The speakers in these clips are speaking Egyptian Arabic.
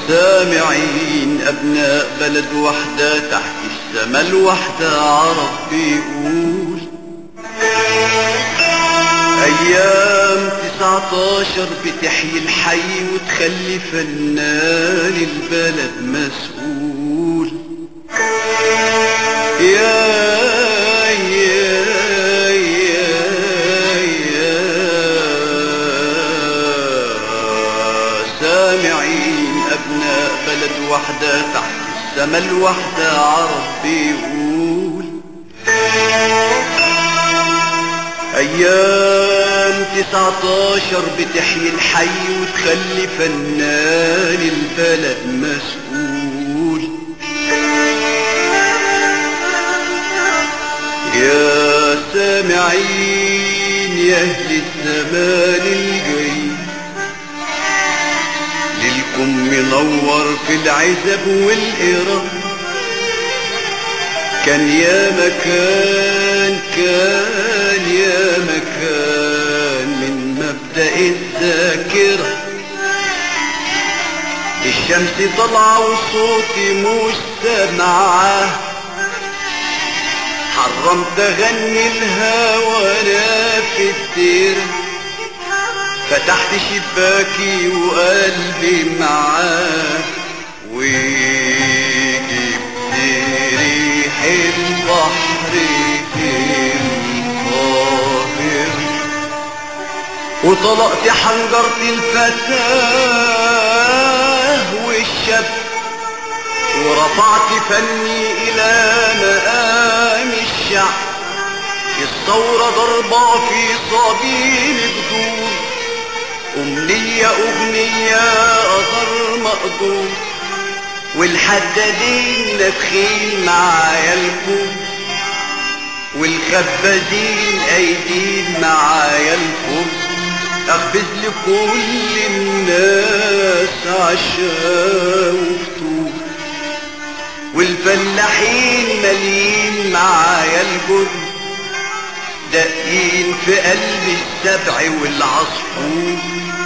سامعين أبناء بلد وحدة تحت السما الوحدة عرب بيقول أيام تسعتاشر بتحيي الحي وتخلي فنان البلد مسؤول يا يا يا يا سامعين أبناء بلد وحدة تحت السما الوحدة عرب بيقول أيام تسعتاشر بتحيي الحي وتخلي فنان البلد مسؤول يا سامعين يا أهل الزمان الجاي ليلكم منور في العزب والإرام كان يا مكان كان يا مكان من مبدأ الذاكرة الشمس طالعة وصوتي مش سامعاه حرمت اغني الهوى انا في الدير فتحت شباكي وقلبي معاه وجبت ريح البحر الطاهر وطلقت حنجرة الفتاة والشاب ورفعت فني إلى مقام الشعب الثورة ضربة في صبيل جدود أمنية أغنية أثر مقدور والحدادين نفخين معايا الكون والخبازين أيدين معايا الكون أخبز لكل الناس عشاء وفطور والفلاحين مالين معايا الجن دقين في قلب السبع والعصفور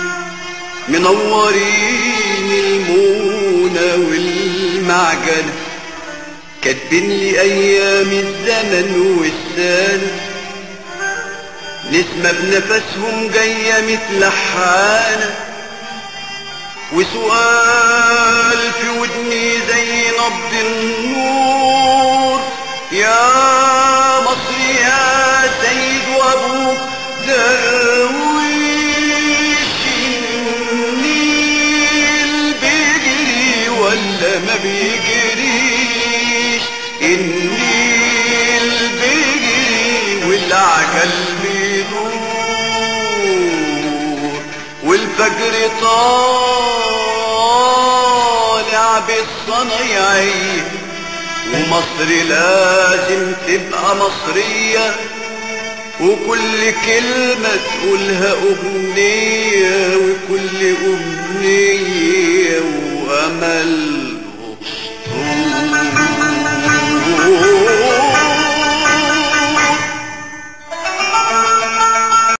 منورين المونة والمعجنة كاتبين لي أيام الزمن والسنة نسمة بنفسهم جاية متلحانة وسؤال في ودني زي نبض النور يا مصر يا سيد وابوك درويش النيل بيجري ولا ما بيجريش النيل بيجري والعجل بيدور والفجر طالع بالصنايعية ومصر لازم تبقى مصرية وكل كلمة تقولها أغنية وكل أغنية وأمل أسطورة